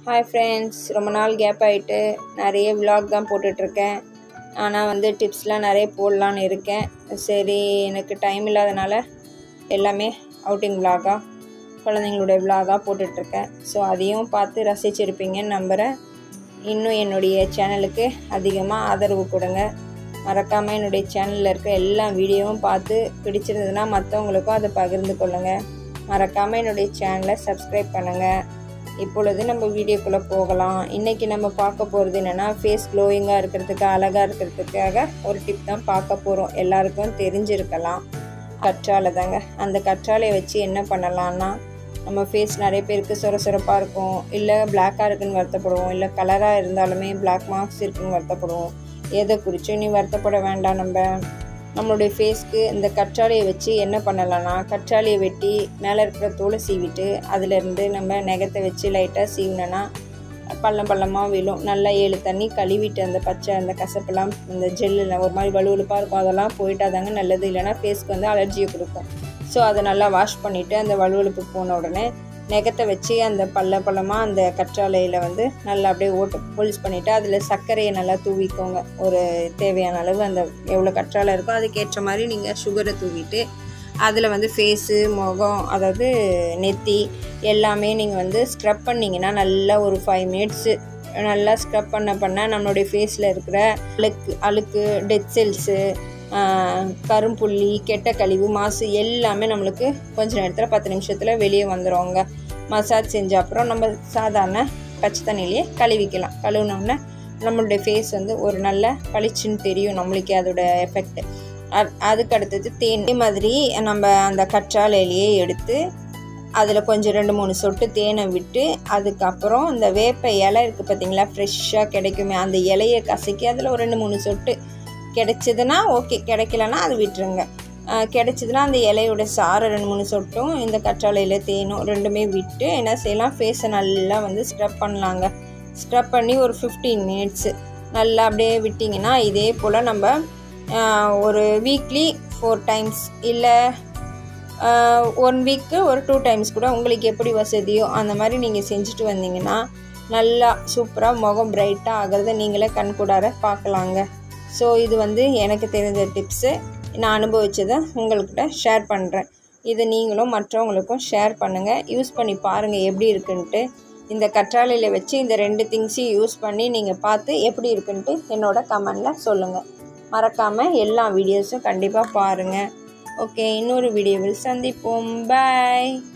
hi friends ரொம்ப நாள் gap ஆகிட்டு நிறைய விலாக் தான் போட்டுட்ருக்கேன் ஆனால் வந்து டிப்ஸ்லாம் நிறைய போடலான்னு இருக்கேன் சரி எனக்கு டைம் இல்லாதனால எல்லாமே அவுட்டிங் விலாகாக குழந்தைங்களுடைய விலாகாக போட்டுட்ருக்கேன் ஸோ அதையும் பார்த்து ரசிச்சிருப்பீங்கன்னு நம்புகிறேன் இன்னும் என்னுடைய சேனலுக்கு அதிகமாக ஆதரவு கொடுங்க மறக்காமல் என்னுடைய சேனலில் இருக்க எல்லா வீடியோவும் பார்த்து பிடிச்சிருந்ததுன்னா மற்றவங்களுக்கும் அதை பகிர்ந்து கொள்ளுங்கள் மறக்காமல் என்னுடைய சேனலை சப்ஸ்கிரைப் பண்ணுங்கள் இப்பொழுது நம்ம வீடியோக்குள்ளே போகலாம் இன்றைக்கி நம்ம பார்க்க போகிறது என்னென்னா ஃபேஸ் க்ளோயிங்காக இருக்கிறதுக்கு அழகாக இருக்கிறதுக்காக ஒரு டிப் தான் பார்க்க போகிறோம் எல்லாருக்கும் தெரிஞ்சிருக்கலாம் கற்றாழை தாங்க அந்த கற்றாழையை வச்சு என்ன பண்ணலான்னா நம்ம ஃபேஸ் நிறைய பேருக்கு சொர சொரப்பாக இருக்கும் இல்லை பிளாக்காக இருக்குன்னு வருத்தப்படுவோம் இல்லை கலராக இருந்தாலுமே பிளாக் மார்க்ஸ் இருக்குன்னு வருத்தப்படுவோம் எதை குறித்தும் நீ வருத்தப்பட வேண்டாம் நம்ம நம்மளுடைய ஃபேஸ்க்கு இந்த கற்றாழையை வச்சு என்ன பண்ணலாம்னா கற்றாழையை வெட்டி மேலே இருக்கிற தோலை சீவிட்டு அதிலேருந்து நம்ம நெகத்தை வச்சு லைட்டாக சீவினோன்னா பள்ளம் பள்ளமாக விழும் நல்லா ஏழு தண்ணி கழுவிட்டு அந்த பச்சை அந்த கசப்பெல்லாம் இந்த ஜெல்லில் ஒரு மாதிரி வலுவலுப்பாக இருக்கும் அதெல்லாம் போயிட்டாதாங்க நல்லது இல்லைனா ஃபேஸ்க்கு வந்து அலர்ஜியை கொடுக்கும் ஸோ அதை நல்லா வாஷ் பண்ணிவிட்டு அந்த வலுவலுப்பு போன உடனே நெகத்தை வச்சு அந்த பள்ள பள்ளமாக அந்த கற்றாழையில் வந்து நல்லா அப்படியே ஓட்டு போலிஸ் பண்ணிவிட்டு அதில் சர்க்கரையை நல்லா தூவிக்கோங்க ஒரு தேவையான அளவு அந்த எவ்வளோ கற்றாழை இருக்கோ அதுக்கேற்ற மாதிரி நீங்கள் சுகரை தூவிட்டு அதில் வந்து ஃபேஸு முகம் அதாவது நெத்தி எல்லாமே நீங்கள் வந்து ஸ்க்ரப் பண்ணிங்கன்னா நல்லா ஒரு ஃபைவ் மினிட்ஸு நல்லா ஸ்க்ரப் பண்ண பண்ண நம்மளுடைய ஃபேஸில் இருக்கிற அழுக்கு அழுக்கு டெட் செல்ஸு கரும்புள்ளி கெட்ட கழிவு மாசு எல்லாமே நம்மளுக்கு கொஞ்ச நேரத்தில் பத்து நிமிஷத்தில் வெளியே வந்துடுவோங்க மசாஜ் செஞ்ச அப்புறம் நம்ம சாதாரண பச்சை தண்ணியிலேயே கழுவிக்கலாம் கழுவுனோடனே நம்மளுடைய ஃபேஸ் வந்து ஒரு நல்ல பளிச்சுன்னு தெரியும் நம்மளுக்கு அதோட எஃபெக்ட் அதுக்கு அடுத்தது தேன் இதே மாதிரி நம்ம அந்த கற்றாழையிலேயே எடுத்து அதில் கொஞ்சம் ரெண்டு மூணு சொட்டு தேனை விட்டு அதுக்கப்புறம் இந்த வேப்ப இலை இருக்குது பார்த்தீங்களா ஃப்ரெஷ்ஷாக கிடைக்குமே அந்த இலையை கசக்கி அதில் ஒரு ரெண்டு மூணு சொட்டு கிடைச்சதுன்னா ஓகே கிடைக்கலன்னா அது விட்டுருங்க கிடைச்சதுன்னா அந்த இலையோட சாரை ரெண்டு மூணு சொட்டும் இந்த கற்றாழையில் தேனும் ரெண்டுமே விட்டு என்ன செய்யலாம் ஃபேஸை நல்லா வந்து ஸ்க்ரப் பண்ணலாங்க ஸ்க்ரப் பண்ணி ஒரு ஃபிஃப்டீன் மினிட்ஸு நல்லா அப்படியே விட்டிங்கன்னா இதே போல் நம்ம ஒரு வீக்லி ஃபோர் டைம்ஸ் இல்லை ஒன் வீக்கு ஒரு டூ டைம்ஸ் கூட உங்களுக்கு எப்படி வசதியோ அந்த மாதிரி நீங்கள் செஞ்சுட்டு வந்தீங்கன்னா நல்லா சூப்பராக முகம் பிரைட்டாக ஆகிறத நீங்களே கண்கூடார பார்க்கலாங்க ஸோ இது வந்து எனக்கு தெரிஞ்ச டிப்ஸு நான் அனுபவிச்சதை உங்கள்கிட்ட ஷேர் பண்ணுறேன் இதை நீங்களும் மற்றவங்களுக்கும் ஷேர் பண்ணுங்கள் யூஸ் பண்ணி பாருங்கள் எப்படி இருக்குன்ட்டு இந்த கற்றாழையில் வச்சு இந்த ரெண்டு திங்ஸையும் யூஸ் பண்ணி நீங்கள் பார்த்து எப்படி இருக்குன்ட்டு என்னோட கமெண்டில் சொல்லுங்கள் மறக்காமல் எல்லா வீடியோஸும் கண்டிப்பாக பாருங்கள் ஓகே இன்னொரு வீடியோவில் சந்திப்போம் பாய்